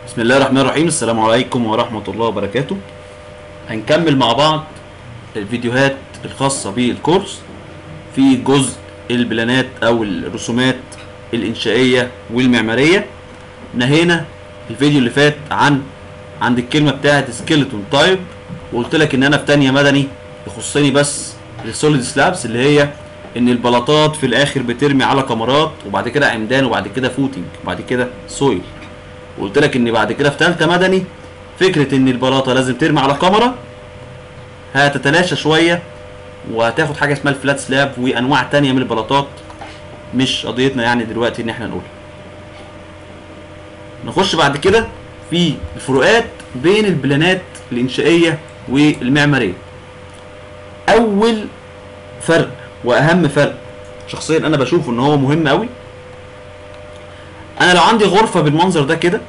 بسم الله الرحمن الرحيم السلام عليكم ورحمة الله وبركاته هنكمل مع بعض الفيديوهات الخاصة بالكورس في جزء البلانات أو الرسومات الإنشائية والمعمارية نهينا الفيديو اللي فات عن عند الكلمة بتاعت سكيلتون تايب وقلت لك إن أنا في تانية مدني يخصني بس السوليد سلابس اللي هي إن البلاطات في الآخر بترمي على كمرات وبعد كده عمدان وبعد كده فوتنج وبعد كده سويل وقلت لك ان بعد كده في ثالثه مدني فكره ان البلاطه لازم ترمي على كاميرا هتتلاشى شويه وهتاخد حاجه اسمها الفلات سلاب وانواع تانية من البلاطات مش قضيتنا يعني دلوقتي ان احنا نقولها نخش بعد كده في الفروقات بين البلانات الانشائيه والمعماريه اول فرق واهم فرق شخصيا انا بشوفه ان هو مهم قوي انا لو عندي غرفه بالمنظر ده كده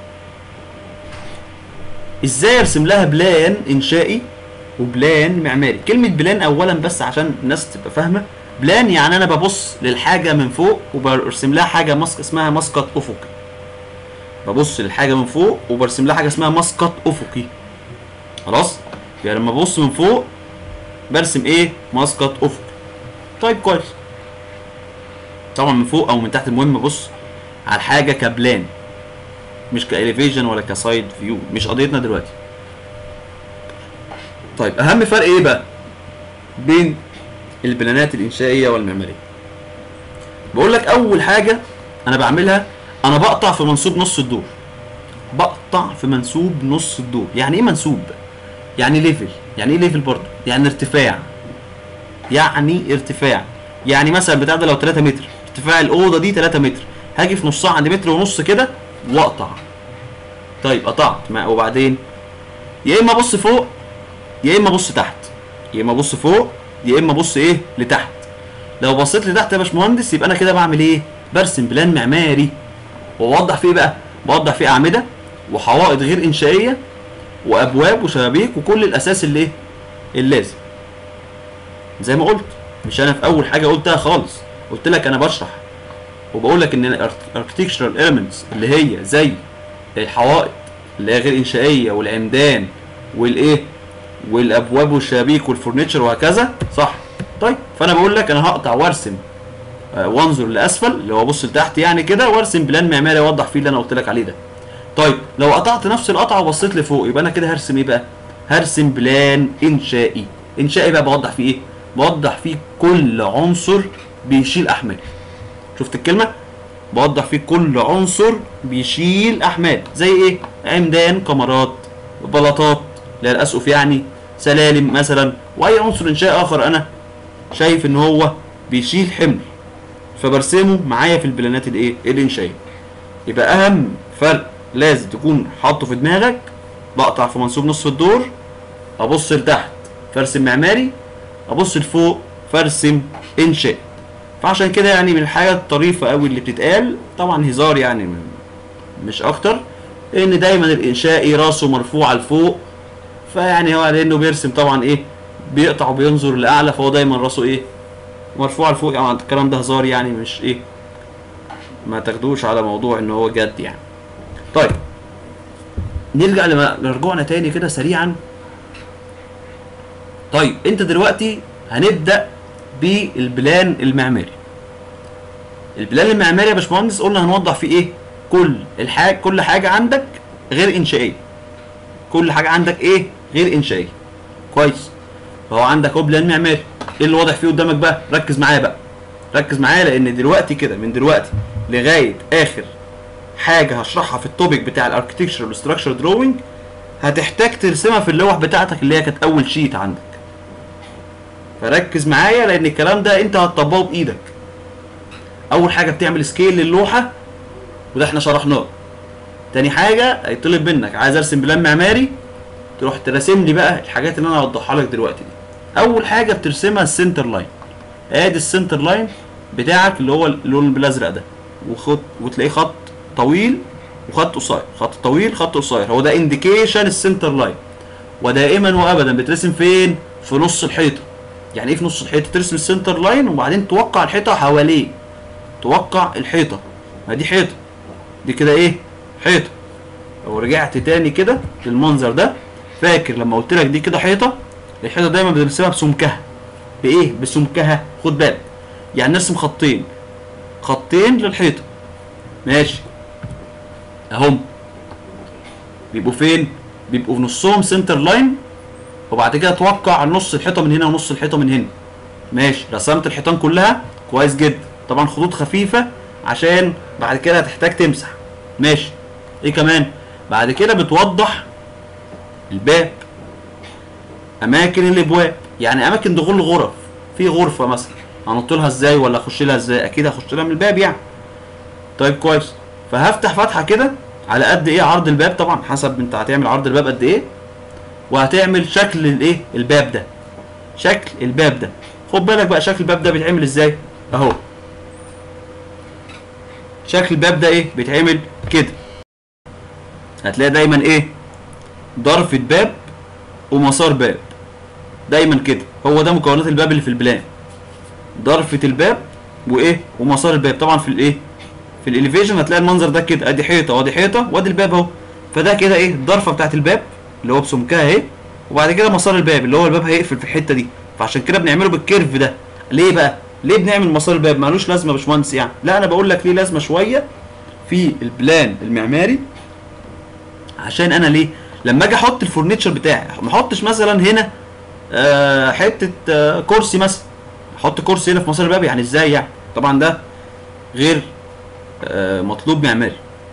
ازاي ارسم لها بلان انشائي وبلان معماري كلمه بلان اولا بس عشان الناس تبقى فاهمه بلان يعني انا ببص للحاجه من فوق وبرسم لها حاجه مسك اسمها مسقط افقي ببص للحاجه من فوق وبرسم لها حاجه اسمها مسقط افقي خلاص يعني لما ابص من فوق برسم ايه مسقط افقي طيب كويس طبعا من فوق او من تحت المهم ابص على الحاجه كبلان مش كاليفيجن ولا كسايد فيو مش قضيتنا دلوقتي طيب اهم فرق ايه بقى بين البلانات الانشائيه والمعماريه بقول لك اول حاجه انا بعملها انا بقطع في منسوب نص الدور بقطع في منسوب نص الدور يعني ايه منسوب يعني ليفل يعني ايه ليفل برضه يعني ارتفاع يعني ارتفاع يعني مثلا بتاع ده لو 3 متر ارتفاع الاوضه دي 3 متر هاجي في نصها عند متر ونص كده واقطع طيب قطعت ما وبعدين يا اما ابص فوق يا اما ابص تحت يا اما ابص فوق يا اما ابص ايه لتحت لو بصيت لتحت يا باشمهندس يبقى انا كده بعمل ايه برسم بلان معماري واوضح فيه بقى بوضح فيه اعمده وحوائط غير انشائيه وابواب وشبابيك وكل الاساس اللي ايه اللازم زي ما قلت مش انا في اول حاجه قلتها خالص قلت لك انا بشرح وبقول لك ان الاركتكتشرال اليمنتس اللي هي زي الحوائط اللي هي غير انشائيه والعمدان والايه والابواب والشبابيك والفurniture وهكذا صح طيب فانا بقول لك انا هقطع وارسم آه وانظر لاسفل اللي هو بص لتحت يعني كده وارسم بلان معماري اوضح فيه اللي انا قلت لك عليه ده طيب لو قطعت نفس القطعه وبصيت لفوق يبقى انا كده هرسم ايه بقى هرسم بلان انشائي انشائي بقى بوضح فيه ايه بوضح فيه كل عنصر بيشيل احمال شفت الكلمه بوضح فيه كل عنصر بيشيل احمال زي ايه عمدان كمرات بلاطات اللي هي الاسقف يعني سلالم مثلا واي عنصر انشاء اخر انا شايف ان هو بيشيل حمل فبرسمه معايا في البلانات الايه الانشائيه يبقى اهم فرق لازم تكون حاطه في دماغك بقطع في منسوب نصف الدور ابص لتحت فارسم معماري ابص لفوق فارسم انشاء فعشان كده يعني من الحاجه الطريفه قوي اللي بتتقال طبعا هزار يعني مش اكتر ان دايما الانشائي راسه مرفوع لفوق فيعني هو لانه بيرسم طبعا ايه بيقطع وبينظر لاعلى فهو دايما راسه ايه مرفوع لفوق يعني الكلام ده هزار يعني مش ايه ما تاخدوش على موضوع ان هو جد يعني طيب نرجع لرجوعنا تاني كده سريعا طيب انت دلوقتي هنبدا بالبلان المعماري البلان المعماري يا باشمهندس قلنا هنوضح فيه ايه كل الحاجه كل حاجه عندك غير انشائيه كل حاجه عندك ايه غير انشائيه كويس فهو عندك اهو بلان معماري ايه اللي واضح فيه قدامك بقى ركز معايا بقى ركز معايا لان دلوقتي كده من دلوقتي لغايه اخر حاجه هشرحها في التوبيك بتاع الاركتكتشر ستراكشر دروينج هتحتاج ترسمها في اللوح بتاعتك اللي هي كانت اول شيت عندك فركز معايا لان الكلام ده انت هتطبقه بايدك اول حاجه بتعمل سكيل للوحه وده احنا شرحناه تاني حاجه هيطلب منك عايز ارسم بلان معماري تروح ترسم لي بقى الحاجات اللي انا هوضحها لك دلوقتي دي اول حاجه بترسمها السنتر لاين ادي السنتر لاين بتاعك اللي هو اللون الازرق ده وخط وتلاقيه خط طويل وخط قصير خط طويل خط قصير هو ده انديكيشن السنتر لاين ودائما وابدا بترسم فين في نص الحيطه يعني ايه في نص الحيطه ترسم السنتر لاين وبعدين توقع الحيطه حواليه توقع الحيطه ما دي حيطه دي كده ايه حيطه لو رجعت تاني كده للمنظر ده فاكر لما قلت لك دي كده حيطه الحيطه دايما بنرسمها بسمكها بايه بسمكها خد بالك يعني نرسم خطين خطين للحيطه ماشي اهم بيبقوا فين بيبقوا في نصهم سنتر لاين وبعد كده توقع نص الحيطه من هنا ونص الحيطه من هنا ماشي رسمت الحيطان كلها كويس جدا طبعا خطوط خفيفه عشان بعد كده هتحتاج تمسح ماشي ايه كمان بعد كده بتوضح الباب اماكن الابواب يعني اماكن دخول الغرف في غرفه مثلا هنط لها ازاي ولا اخش لها ازاي اكيد هخش لها من الباب يعني طيب كويس فهفتح فتحه كده على قد ايه عرض الباب طبعا حسب انت هتعمل عرض الباب قد ايه وهتعمل شكل الايه الباب ده شكل الباب ده خد بالك بقى شكل الباب ده بيتعمل ازاي اهو شكل الباب ده ايه بيتعمل كده هتلاقي دايما ايه ضرفة باب ومسار باب دايما كده هو ده مكونات الباب اللي في البلان ضرفة الباب وايه ومسار الباب طبعا في الايه في الاليفيشن هتلاقي المنظر ده كده ادي حيطه وادي حيطه وادي الباب اهو فده كده ايه الضرفه بتاعت الباب اللي هو بسمكها اهي وبعد كده مسار الباب اللي هو الباب هيقفل في الحته دي فعشان كده بنعمله بالكيرف ده ليه بقى ليه بنعمل مسار الباب مالوش لازمه يا باشمهندس يعني لا انا بقول لك ليه لازمه شويه في البلان المعماري عشان انا ليه لما اجي احط الفورنيتشر بتاعي ما احطش مثلا هنا آه حته آه كرسي مثلا احط كرسي هنا في مسار الباب يعني ازاي يعني طبعا ده غير آه مطلوب معماري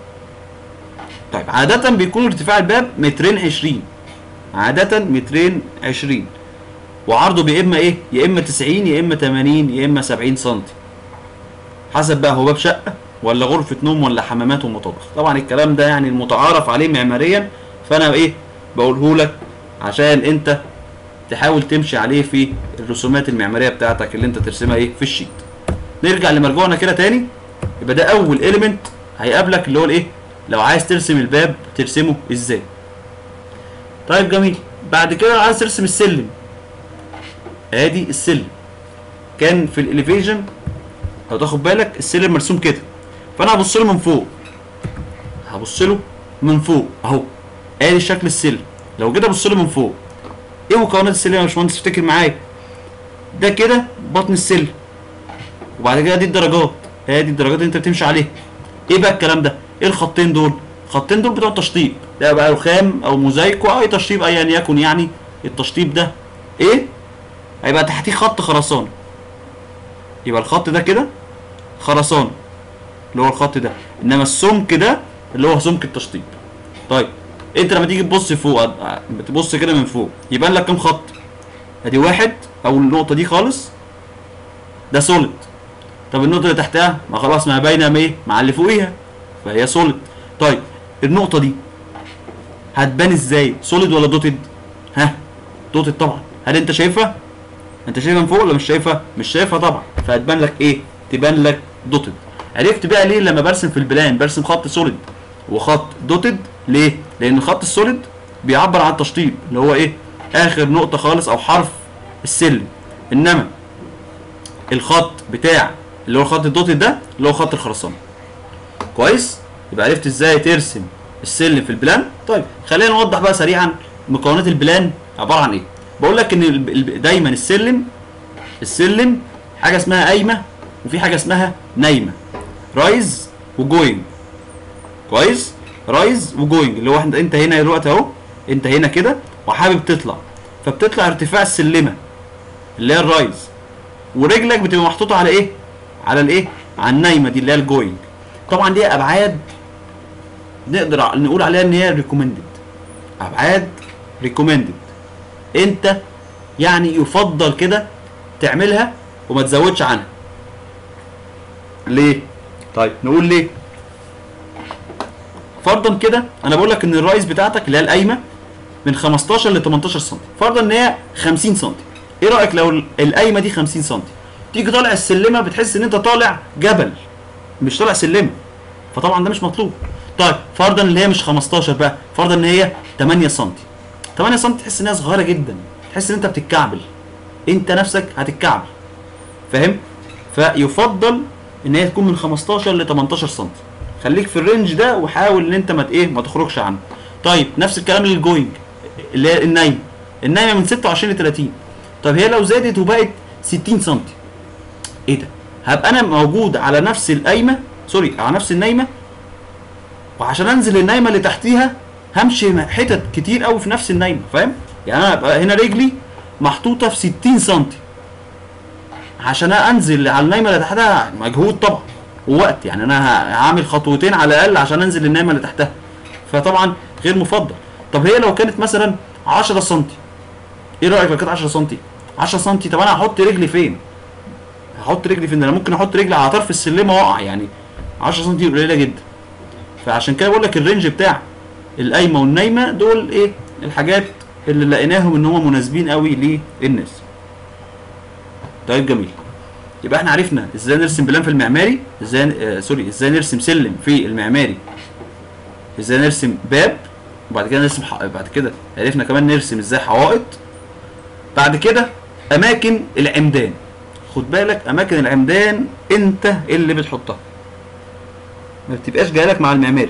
طيب عادة بيكون ارتفاع الباب مترين عشرين عادة مترين عشرين وعرضه يا اما ايه يا اما 90 يا اما 80 يا اما 70 سم حسب بقى هو باب شقه ولا غرفه نوم ولا حمامات ومطابخ طبعا الكلام ده يعني المتعارف عليه معماريا فانا ايه بقوله لك عشان انت تحاول تمشي عليه في الرسومات المعماريه بتاعتك اللي انت ترسمها ايه في الشيت نرجع لمرجوعنا كده تاني يبقى ده اول اليمنت هيقابلك اللي هو الايه لو عايز ترسم الباب ترسمه ازاي طيب جميل بعد كده لو عايز ترسم السلم ادي السلم كان في الاليفيشن لو تاخد بالك السلم مرسوم كده فانا هبص له من فوق هبص له من فوق اهو ادي شكل السلم لو جيت ابص له من فوق ايه مكونات السلم يا باشمهندس افتكر معايا ده كده بطن السلم وبعد كده دي الدرجات ادي الدرجات اللي انت بتمشي عليها ايه بقى الكلام ده ايه الخطين دول الخطين دول بتوع التشطيب ده بقى رخام او موزايكو او اي تشطيب ايا يكن يعني التشطيب ده ايه هيبقى تحتيه خط خرسانه يبقى الخط ده كده خرسانه اللي هو الخط ده انما السمك ده اللي هو سمك التشطيب طيب انت لما تيجي تبص فوق بتبص كده من فوق يبان لك كام خط ادي واحد او النقطه دي خالص ده سوليد طب النقطه اللي تحتها ما خلاص ما باينه ما ايه مع اللي فوقيها فهي سوليد طيب النقطه دي هتبان ازاي سوليد ولا دوتد ها دوتد طبعا هل انت شايفها انت شايفها من فوق ولا مش شايفها مش شايفها طبعا فهتبان لك ايه تبان لك دوتد عرفت بقى ليه لما برسم في البلان برسم خط سوليد وخط دوتد ليه لان الخط السوليد بيعبر عن التشطيب اللي هو ايه اخر نقطه خالص او حرف السلم انما الخط بتاع اللي هو الخط الدوتد ده اللي هو خط الخرسانه كويس يبقى عرفت ازاي ترسم السلم في البلان طيب خلينا نوضح بقى سريعا مكونات البلان عباره عن ايه بقول لك ان ال- ال- دايما السلم السلم حاجه اسمها قايمه وفي حاجه اسمها نايمه رايز وجوينج كويس رايز وجوينج اللي هو انت انت هنا دلوقتي اهو انت هنا كده وحابب تطلع فبتطلع ارتفاع السلمه اللي هي الرايز ورجلك بتبقى محطوطه على ايه على الايه على النايمه دي اللي هي الجوينج طبعا دي ابعاد نقدر ع- نقول عليها ان هي ريكومندد ابعاد ريكومندد انت يعني يفضل كده تعملها وما تزودش عنها ليه طيب نقول ليه فرضا كده انا بقول لك ان الرايز بتاعتك اللي هي القايمه من 15 ل 18 سم فرضا ان هي 50 سم ايه رايك لو ال- القايمه دي 50 سم تيجي طالع السلمه بتحس ان انت طالع جبل مش طالع سلمه فطبعا ده مش مطلوب طيب فرضا ان هي مش 15 بقى فرضا ان هي 8 سم 8 سم تحس ان هي صغيره جدا تحس ان انت بتتكعبل انت نفسك هتتكعبل فاهم فيفضل ان هي تكون من 15 ل 18 سم خليك في الرينج ده وحاول ان انت ما ت- ايه ما تخرجش عنه طيب نفس الكلام للجوينج اللي هي النايمه النايمه من 26 ل 30 طب هي لو زادت وبقت 60 سم ايه ده هبقى انا موجود على نفس القايمه سوري على نفس النايمه وعشان انزل النايمه اللي تحتيها همشي حتت كتير قوي في نفس النايمه فاهم يعني انا هبقى هنا رجلي محطوطه في 60 سم عشان انزل على النايمه اللي تحتها مجهود طبعا ووقت يعني انا ه- هعمل خطوتين على الاقل عشان انزل النايمه اللي تحتها فطبعا غير مفضل طب هي لو كانت مثلا 10 سم ايه رايك لو كانت 10 سم 10 سم طب انا هحط رجلي فين هحط رجلي فين ده انا ممكن احط رجلي على طرف السلمه واقع يعني 10 سم دي قليله جدا فعشان كده بقول لك الرينج بتاع القايمه والنايمه دول ايه الحاجات اللي لقيناهم ان هم مناسبين قوي للناس طيب جميل يبقى احنا عرفنا ازاي نرسم بلان في المعماري ازاي آه سوري ازاي نرسم سلم في المعماري ازاي نرسم باب وبعد كده نرسم ح... بعد كده عرفنا كمان نرسم ازاي حوائط بعد كده اماكن العمدان خد بالك اماكن العمدان انت اللي بتحطها ما بتبقاش جايلك مع المعماري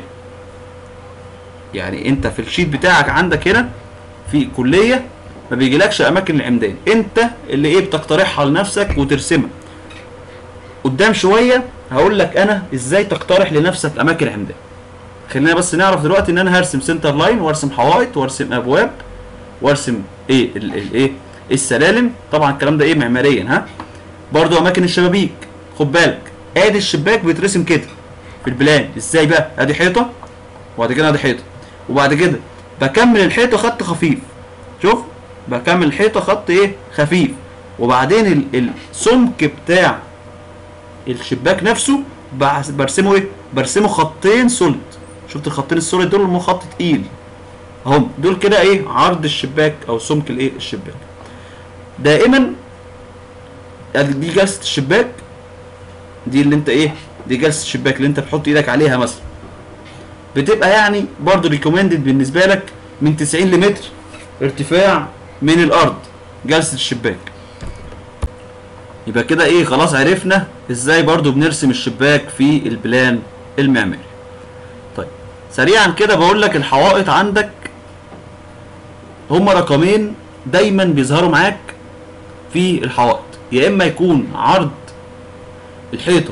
يعني انت في الشيت بتاعك عندك هنا في كليه ما بيجيلكش اماكن العمدان انت اللي ايه بتقترحها لنفسك وترسمها قدام شويه هقول لك انا ازاي تقترح لنفسك اماكن العمدان خلينا بس نعرف دلوقتي ان انا هرسم سنتر لاين وارسم حوائط وارسم ابواب وارسم ايه الايه السلالم طبعا الكلام ده ايه معماريا ها برضو اماكن الشبابيك خد بالك ادي الشباك بيترسم كده في البلان ازاي بقى ادي حيطه وبعد كده ادي حيطه وبعد كده بكمل الحيطه خط خفيف شوف بكمل الحيطه خط ايه خفيف وبعدين ال- السمك بتاع الشباك نفسه بعس- برسمه ايه برسمه خطين سوليد شفت الخطين السوليد دول هم خط تقيل اهم دول كده ايه عرض الشباك او سمك الايه الشباك دائما ادي دي جلسه الشباك دي اللي انت ايه دي جلسه الشباك اللي انت بتحط ايدك عليها مثلا بتبقى يعني برضو ريكومندد بالنسبه لك من 90 لمتر ارتفاع من الارض جلسه الشباك يبقى كده ايه خلاص عرفنا ازاي برضو بنرسم الشباك في البلان المعماري طيب سريعا كده بقول لك الحوائط عندك هما رقمين دايما بيظهروا معاك في الحوائط يا اما يكون عرض الحيطه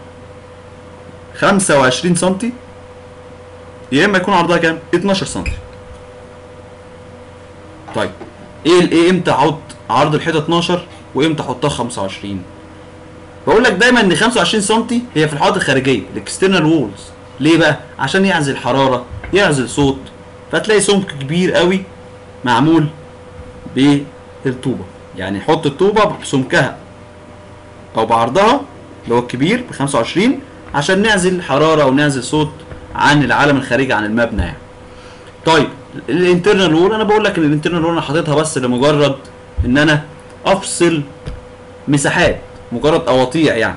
25 سنتي يا اما يكون عرضها كام 12 سنتي طيب ايه ال- ايه امتى احط عرض الحيطه 12 وامتى احطها 25 بقول لك دايما ان 25 سم هي في الحوائط الخارجيه الاكسترنال وولز ليه بقى عشان يعزل حراره يعزل صوت فتلاقي سمك كبير قوي معمول بالطوبه يعني حط الطوبه بسمكها او بعرضها اللي هو الكبير ب 25 عشان نعزل حراره او نعزل صوت عن العالم الخارجي عن المبنى يعني طيب الانترنال وول انا بقول لك ان الانترنال وول انا حاططها بس لمجرد ان انا افصل مساحات مجرد قواطيع يعني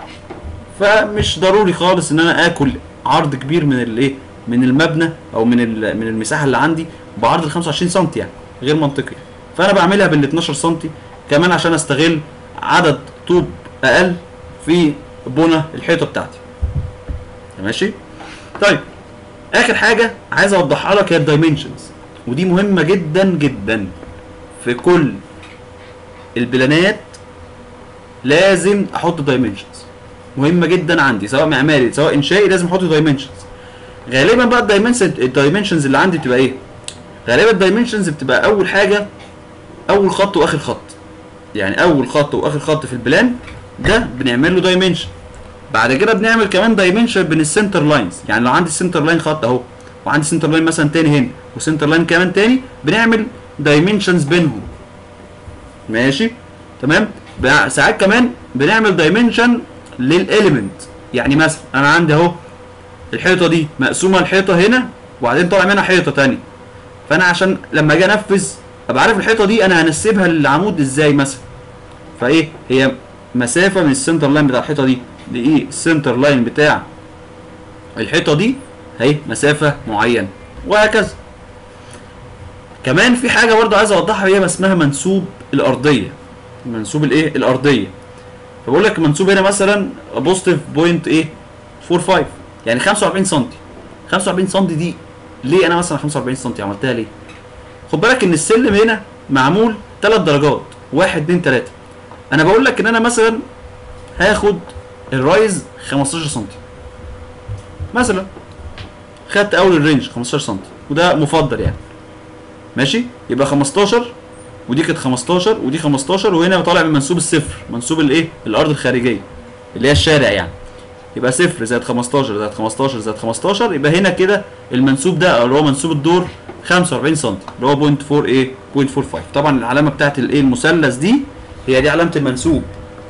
فمش ضروري خالص ان انا اكل عرض كبير من الايه من المبنى او من ال- من المساحه اللي عندي بعرض ال 25 سم يعني غير منطقي فانا بعملها بال 12 سم كمان عشان استغل عدد طوب اقل في بنى الحيطه بتاعتي ماشي طيب اخر حاجه عايز اوضحها لك هي الدايمنشنز ودي مهمه جدا جدا في كل البلانات لازم احط دايمنشنز مهمه جدا عندي سواء معماري سواء انشائي لازم احط دايمنشنز غالبا بقى الدايمنشنز الدايمنشنز اللي عندي بتبقى ايه غالبا الدايمنشنز بتبقى اول حاجه اول خط واخر خط يعني اول خط واخر خط في البلان ده بنعمل له دايمنشن بعد كده بنعمل كمان دايمنشن بين السنتر لاينز يعني لو عندي سنتر لاين خط اهو وعندي سنتر لاين مثلا تاني هنا وسنتر لاين كمان تاني بنعمل دايمنشنز بينهم ماشي تمام بع- ساعات كمان بنعمل دايمنشن للاليمنت يعني مثلا انا عندي اهو الحيطه دي مقسومه الحيطه هنا وبعدين طالع منها حيطه تانية فانا عشان لما اجي انفذ ابقى عارف الحيطه دي انا هنسبها للعمود ازاي مثلا فايه هي مسافه من السنتر لاين بتاع الحيطه دي لايه السنتر لاين بتاع الحيطه دي اهي مسافه معينه وهكذا كمان في حاجه برضه عايز اوضحها هي ما اسمها منسوب الارضيه منسوب الايه الارضيه فبقول لك منسوب هنا مثلا بوزيتيف بوينت ايه 45 يعني 45 سم 45 سم دي ليه انا مثلا 45 سم عملتها ليه خد بالك ان السلم هنا معمول ثلاث درجات واحد اتنين تلاته انا بقول لك ان انا مثلا هاخد الرايز 15 سم مثلا خدت اول الرينج 15 سم وده مفضل يعني ماشي يبقى 15 ودي كانت 15 ودي 15 وهنا طالع من منسوب الصفر منسوب الايه الارض الخارجيه اللي هي الشارع يعني يبقى صفر زائد 15 زائد 15 زائد 15 يبقى هنا كده المنسوب ده اللي هو منسوب الدور 45 سم اللي هو 0.4 ايه 0.45 طبعا العلامه بتاعت الايه المثلث دي هي دي علامه المنسوب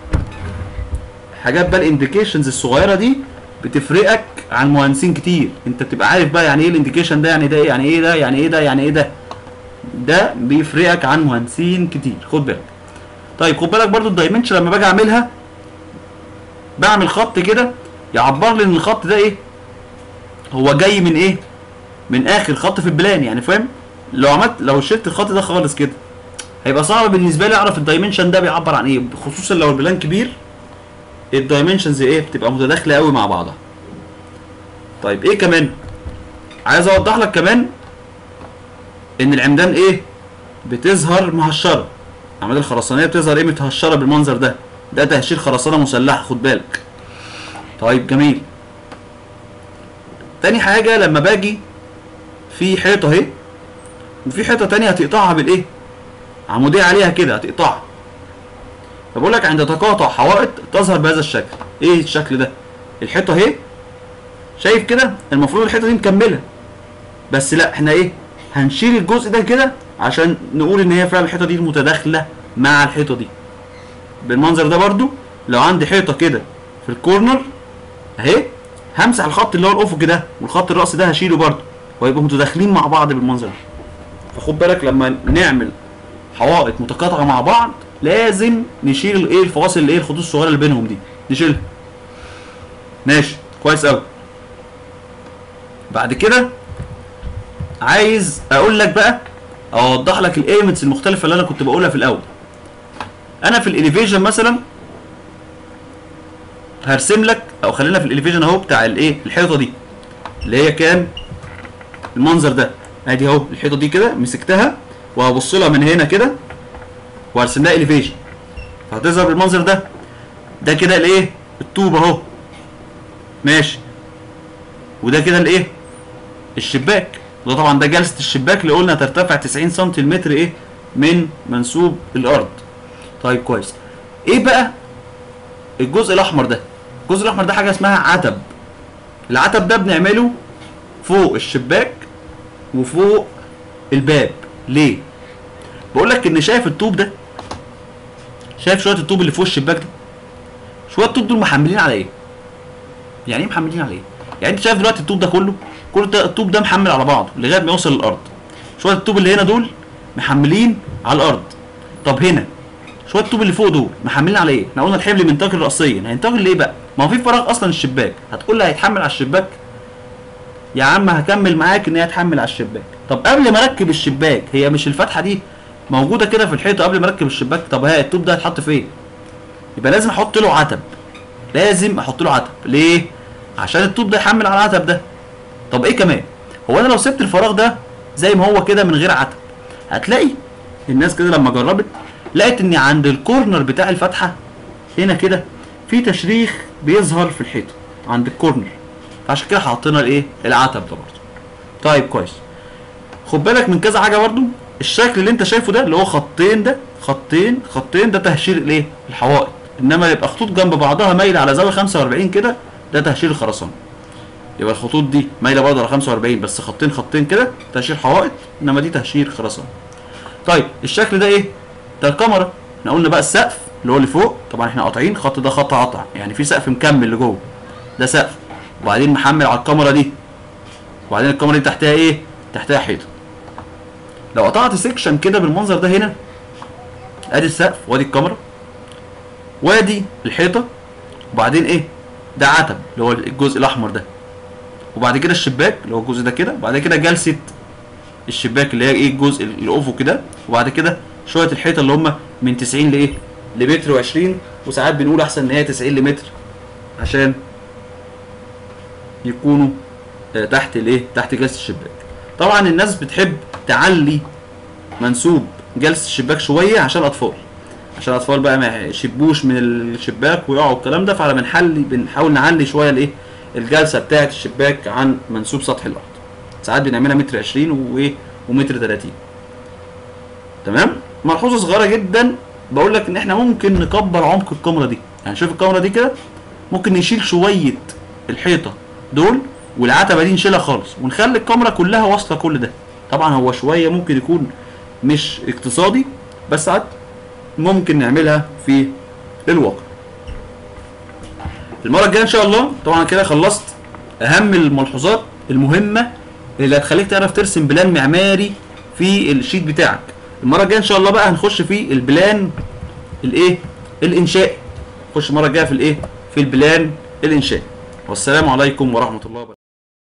حاجات بقى الانديكيشنز الصغيره دي بتفرقك عن مهندسين كتير انت بتبقى عارف بقى يعني ايه الانديكيشن ده يعني ده يعني ايه ده يعني ايه ده يعني ايه ده ده بيفرقك عن مهندسين كتير خد بالك طيب خد بالك برضو الدايمنشن لما باجي اعملها بعمل خط كده يعبر لي ان الخط ده ايه هو جاي من ايه من اخر خط في البلان يعني فاهم لو عملت لو شلت الخط ده خالص كده هيبقى صعب بالنسبه لي اعرف الدايمنشن ده بيعبر عن ايه خصوصا لو البلان كبير الدايمنشنز ايه بتبقى متداخله قوي مع بعضها طيب ايه كمان عايز اوضح لك كمان ان العمدان ايه بتظهر مهشره الاعمال الخرسانيه بتظهر ايه متهشره بالمنظر ده ده تهشير خرسانه مسلحه خد بالك طيب جميل تاني حاجه لما باجي في حيطه اهي وفي حيطه تانية هتقطعها بالايه عموديه عليها كده هتقطعها فبقول لك عند تقاطع حوائط تظهر بهذا الشكل ايه الشكل ده الحيطه اهي شايف كده المفروض الحيطه دي مكمله بس لا احنا ايه هنشيل الجزء ده كده عشان نقول ان هي فعلا الحيطه دي متداخله مع الحيطه دي بالمنظر ده برضو لو عندي حيطه كده في الكورنر اهي همسح الخط اللي هو الافقي ده والخط الرأسي ده هشيله برضو وهيبقوا متداخلين مع بعض بالمنظر ده فخد بالك لما نعمل حوائط متقاطعه مع بعض لازم نشيل الايه الفواصل اللي ايه الخطوط الصغيره اللي بينهم دي نشيلها ماشي كويس قوي بعد كده عايز اقول لك بقى اوضح لك الايلمنتس المختلفه اللي انا كنت بقولها في الاول انا في الاليفيجن مثلا هرسم لك او خلينا في الاليفيجن اهو بتاع الايه الحيطه دي اللي هي كام المنظر ده ادي اهو الحيطه دي كده مسكتها وهبص لها من هنا كده وهرسم لها اليفيجن فهتظهر بالمنظر ده ده كده الايه الطوب اهو ماشي وده كده الايه الشباك وده طبعا ده جلسه الشباك اللي قلنا ترتفع 90 سم المتر ايه من منسوب الارض طيب كويس ايه بقى الجزء الاحمر ده الجزء الاحمر ده حاجه اسمها عتب العتب ده بنعمله فوق الشباك وفوق الباب ليه بقول لك ان شايف الطوب ده شايف شويه الطوب اللي فوق الشباك ده شويه الطوب دول محملين على ايه يعني ايه محملين على ايه يعني انت شايف دلوقتي الطوب ده كله كل ده الطوب ده محمل على بعضه لغايه ما يوصل للارض شويه الطوب اللي هنا دول محملين على الارض طب هنا شويه الطوب اللي فوق دول محملين على ايه احنا قلنا الحمل بينتقل راسيا هينتقل ليه بقى ما هو في فراغ اصلا الشباك هتقول لي هيتحمل على الشباك يا عم هكمل معاك ان هي تحمل على الشباك طب قبل ما اركب الشباك هي مش الفتحه دي موجوده كده في الحيطه قبل ما اركب الشباك طب ها الطوب ده هيتحط فين يبقى لازم احط له عتب لازم احط له عتب ليه عشان الطوب ده يحمل على العتب ده طب ايه كمان هو انا لو سبت الفراغ ده زي ما هو كده من غير عتب هتلاقي الناس كده لما جربت لقيت ان عند الكورنر بتاع الفتحه هنا كده في تشريخ بيظهر في الحيطه عند الكورنر فعشان كده حطينا الايه العتب ده برضه طيب كويس خد بالك من كذا حاجه برضه الشكل اللي انت شايفه ده اللي هو خطين ده خطين خطين ده تهشير الايه الحوائط انما يبقى خطوط جنب بعضها مايله على زاويه 45 كده ده تهشير الخرسانه يبقى الخطوط دي مايله برضه على 45 بس خطين خطين كده تهشير حوائط انما دي تهشير خرسانه طيب الشكل ده ايه ده الكاميرا احنا قلنا بقى السقف اللي هو اللي فوق طبعا احنا قاطعين الخط ده خط قطع يعني في سقف مكمل لجوه ده سقف وبعدين محمل على الكاميرا دي وبعدين الكاميرا دي تحتها ايه تحتها حيطه لو قطعت سيكشن كده بالمنظر ده هنا ادي السقف وادي الكاميرا وادي الحيطه وبعدين ايه ده عتب اللي هو الجزء الاحمر ده وبعد كده الشباك اللي هو الجزء ده كده وبعد كده جلسه الشباك اللي هي ايه الجزء الافقي ده وبعد كده شويه الحيطه اللي هم من 90 لايه لمتر و20 وساعات بنقول احسن ان هي 90 لمتر عشان يكونوا آه، تحت الايه تحت جلسه الشباك طبعا الناس بتحب تعلي منسوب جلسه الشباك شويه عشان اطفال عشان الاطفال بقى ما يشبوش من الشباك ويقعوا الكلام ده فعلى بنحلي بنحاول نعلي شويه الايه الجلسه بتاعه الشباك عن منسوب سطح الارض ساعات بنعملها متر 20 وايه ومتر 30 تمام ملحوظه صغيره جدا بقول لك ان احنا ممكن نكبر عمق الكاميرا دي يعني شوف الكاميرا دي كده ممكن نشيل شويه الحيطه دول والعتبه دي نشيلها خالص ونخلي الكاميرا كلها واصله كل ده طبعا هو شويه ممكن يكون مش اقتصادي بس ساعات ممكن نعملها في الواقع المره الجايه ان شاء الله طبعا كده خلصت اهم الملحوظات المهمه اللي هتخليك تعرف ترسم بلان معماري في الشيت بتاعك المره الجايه ان شاء الله بقى هنخش في البلان الايه الانشائي نخش المره الجايه في الايه في البلان الانشائي والسلام عليكم ورحمه الله وبركاته